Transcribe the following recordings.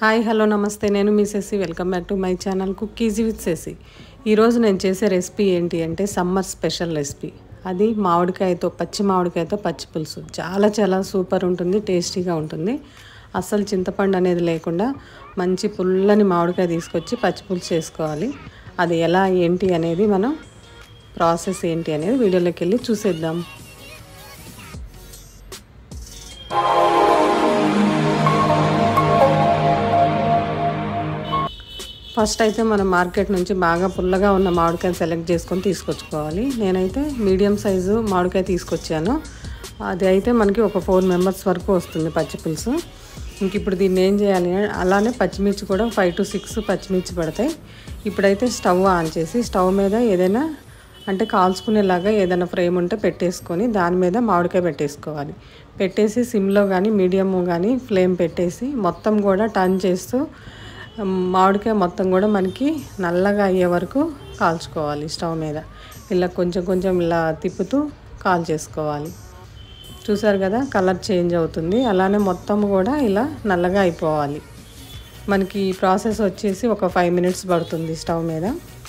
hi hello నమస్తే నేను మీ Shashi welcome back to my channel cook easy with Shashi ఈరోజు నేను చేసే రెసిపీ ఏంటి అంటే సమ్మర్ స్పెషల్ రెసిపీ అది మామిడికాయతో పచ్చి మామిడికాయతో పచ్చి పులుసు చాలా చాలా సూపర్ ఉంటుంది టేస్టీగా ఉంటుంది అస్సలు చింతపండు అనేది లేకుండా మంచి పుల్లని మామిడికాయ తీసుకొచ్చి పచ్చి పులుసు చేసుకోవాలి అది ఎలా ఏంటి అనేది మనం ప్రాసెస్ ఏంటి అనేది వీడియోలోకి వెళ్ళి చూసేద్దాం ఫస్ట్ అయితే మనం మార్కెట్ నుంచి బాగా పుల్లగా ఉన్న మామిడికాయ సెలెక్ట్ చేసుకొని తీసుకొచ్చుకోవాలి నేనైతే మీడియం సైజు మామిడికాయ తీసుకొచ్చాను అది అయితే మనకి ఒక ఫోర్ మెంబర్స్ వరకు వస్తుంది పచ్చి పులుసు ఇంక ఇప్పుడు దీన్ని ఏం చేయాలి అలానే పచ్చిమిర్చి కూడా ఫైవ్ టు సిక్స్ పచ్చిమిర్చి పడతాయి ఇప్పుడైతే స్టవ్ ఆన్ చేసి స్టవ్ మీద ఏదైనా అంటే కాల్చుకునేలాగా ఏదైనా ఫ్రేమ్ ఉంటే పెట్టేసుకొని దాని మీద మామిడికాయ పెట్టేసుకోవాలి పెట్టేసి సిమ్లో కానీ మీడియం కానీ ఫ్లేమ్ పెట్టేసి మొత్తం కూడా టర్న్ చేస్తూ మామిడికాయ మొత్తం కూడా మనకి నల్లగా అయ్యే వరకు కాల్చుకోవాలి స్టవ్ మీద ఇలా కొంచెం కొంచెం ఇలా తిప్పుతూ కాల్ చేసుకోవాలి చూసారు కదా కలర్ చేంజ్ అవుతుంది అలానే మొత్తం కూడా ఇలా నల్లగా అయిపోవాలి మనకి ఈ ప్రాసెస్ వచ్చేసి ఒక ఫైవ్ మినిట్స్ పడుతుంది స్టవ్ మీద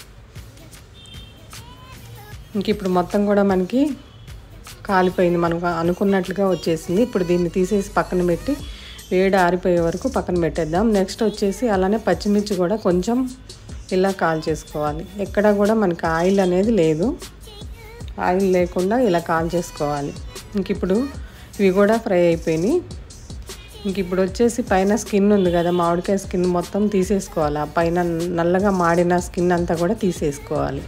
ఇంక ఇప్పుడు మొత్తం కూడా మనకి కాలిపోయింది మనం అనుకున్నట్లుగా వచ్చేసింది ఇప్పుడు దీన్ని తీసేసి పక్కన పెట్టి వేడి ఆరిపోయే వరకు పక్కన పెట్టేద్దాం నెక్స్ట్ వచ్చేసి అలానే పచ్చిమిర్చి కూడా కొంచెం ఇలా కాల్ చేసుకోవాలి ఎక్కడ కూడా మనకి ఆయిల్ అనేది లేదు ఆయిల్ లేకుండా ఇలా కాల్ చేసుకోవాలి ఇంక ఇప్పుడు ఇవి కూడా ఫ్రై అయిపోయినాయి ఇంక ఇప్పుడు వచ్చేసి పైన స్కిన్ ఉంది కదా మామిడికాయ స్కిన్ మొత్తం తీసేసుకోవాలి ఆ పైన నల్లగా మాడిన స్కిన్ అంతా కూడా తీసేసుకోవాలి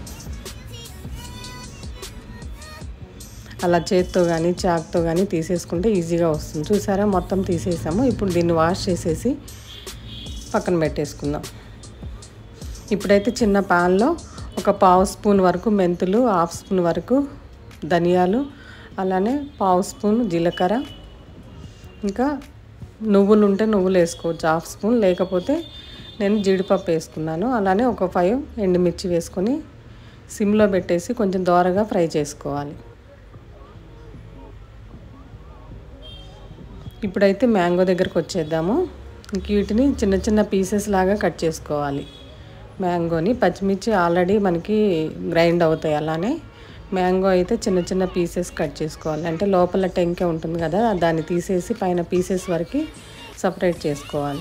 అలా చేత్తో కానీ చాక్తో కానీ తీసేసుకుంటే ఈజీగా వస్తుంది చూసారా మొత్తం తీసేసాము ఇప్పుడు దీన్ని వాష్ చేసేసి పక్కన పెట్టేసుకుందాం ఇప్పుడైతే చిన్న పాన్లో ఒక పావు స్పూన్ వరకు మెంతులు హాఫ్ స్పూన్ వరకు ధనియాలు అలానే పావు స్పూన్ జీలకర్ర ఇంకా నువ్వులు ఉంటే నువ్వులు వేసుకోవచ్చు హాఫ్ స్పూన్ లేకపోతే నేను జీడిపప్పు వేసుకున్నాను అలానే ఒక ఫైవ్ ఎండుమిర్చి వేసుకొని సిమ్లో పెట్టేసి కొంచెం దోరగా ఫ్రై చేసుకోవాలి ఇప్పుడైతే మ్యాంగో దగ్గరకు వచ్చేద్దాము వీటిని చిన్న చిన్న పీసెస్ లాగా కట్ చేసుకోవాలి మ్యాంగోని పచ్చిమిర్చి ఆల్రెడీ మనకి గ్రైండ్ అవుతాయి అలానే మ్యాంగో అయితే చిన్న చిన్న పీసెస్ కట్ చేసుకోవాలి అంటే లోపల టెంకే ఉంటుంది కదా దాన్ని తీసేసి పైన పీసెస్ వరకు సపరేట్ చేసుకోవాలి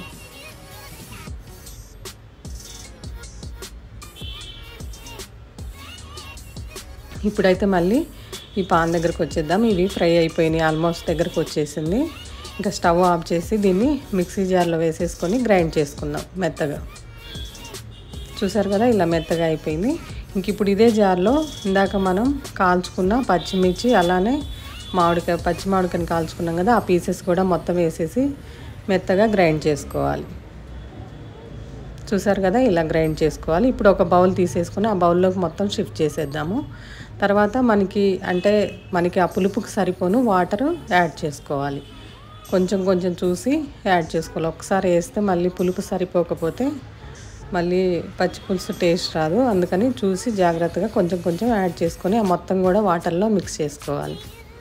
ఇప్పుడైతే మళ్ళీ ఈ పాన్ దగ్గరకు వచ్చేద్దాం ఇవి ఫ్రై అయిపోయినాయి ఆల్మోస్ట్ దగ్గరకు వచ్చేసింది ఇంకా స్టవ్ ఆఫ్ చేసి దీన్ని మిక్సీ జార్లో వేసేసుకొని గ్రైండ్ చేసుకుందాం మెత్తగా చూసారు కదా ఇలా మెత్తగా అయిపోయింది ఇంక ఇప్పుడు ఇదే జార్లో ఇందాక మనం కాల్చుకున్న పచ్చిమిర్చి అలానే మామిడికాయ పచ్చి మామిడికాయని కాల్చుకున్నాం కదా ఆ పీసెస్ కూడా మొత్తం వేసేసి మెత్తగా గ్రైండ్ చేసుకోవాలి చూసారు కదా ఇలా గ్రైండ్ చేసుకోవాలి ఇప్పుడు ఒక బౌల్ తీసేసుకొని ఆ బౌల్లోకి మొత్తం షిఫ్ట్ చేసేద్దాము తర్వాత మనకి అంటే మనకి ఆ పులుపుకి సరిపోను వాటర్ యాడ్ చేసుకోవాలి కొంచెం కొంచెం చూసి యాడ్ చేసుకోవాలి ఒకసారి వేస్తే మళ్ళీ పులుపు సరిపోకపోతే మళ్ళీ పచ్చి పులుసు టేస్ట్ రాదు అందుకని చూసి జాగ్రత్తగా కొంచెం కొంచెం యాడ్ చేసుకొని ఆ మొత్తం కూడా వాటర్లో మిక్స్ చేసుకోవాలి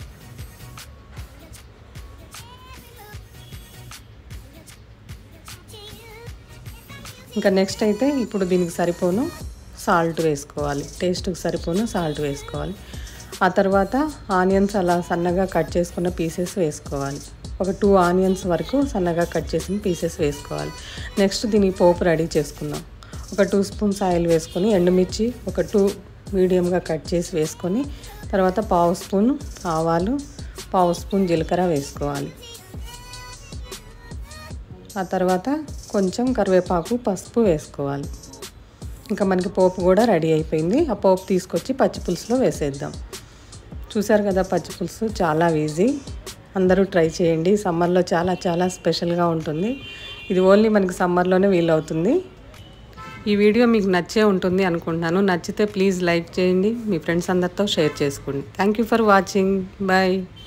ఇంకా నెక్స్ట్ అయితే ఇప్పుడు దీనికి సరిపోను సాల్ట్ వేసుకోవాలి టేస్ట్కి సరిపోను సాల్ట్ వేసుకోవాలి ఆ తర్వాత ఆనియన్స్ అలా సన్నగా కట్ చేసుకున్న పీసెస్ వేసుకోవాలి ఒక టూ ఆనియన్స్ వరకు సన్నగా కట్ చేసిన పీసెస్ వేసుకోవాలి నెక్స్ట్ దీనికి పోపు రెడీ చేసుకుందాం ఒక టూ స్పూన్స్ ఆయిల్ వేసుకొని ఎండుమిర్చి ఒక టూ మీడియంగా కట్ చేసి వేసుకొని తర్వాత పావు స్పూన్ ఆవాలు పావు స్పూన్ జీలకర్ర వేసుకోవాలి ఆ తర్వాత కొంచెం కరివేపాకు పసుపు వేసుకోవాలి ఇంకా మనకి పోపు కూడా రెడీ అయిపోయింది ఆ పోపు తీసుకొచ్చి పచ్చిపులుసులో వేసేద్దాం చూసారు కదా పచ్చిపులుసు చాలా ఈజీ అందరూ ట్రై చేయండి సమ్మర్లో చాలా చాలా స్పెషల్గా ఉంటుంది ఇది ఓన్లీ మనకి సమ్మర్లోనే వీలవుతుంది ఈ వీడియో మీకు నచ్చే ఉంటుంది అనుకుంటున్నాను నచ్చితే ప్లీజ్ లైక్ చేయండి మీ ఫ్రెండ్స్ అందరితో షేర్ చేసుకోండి thank you for watching bye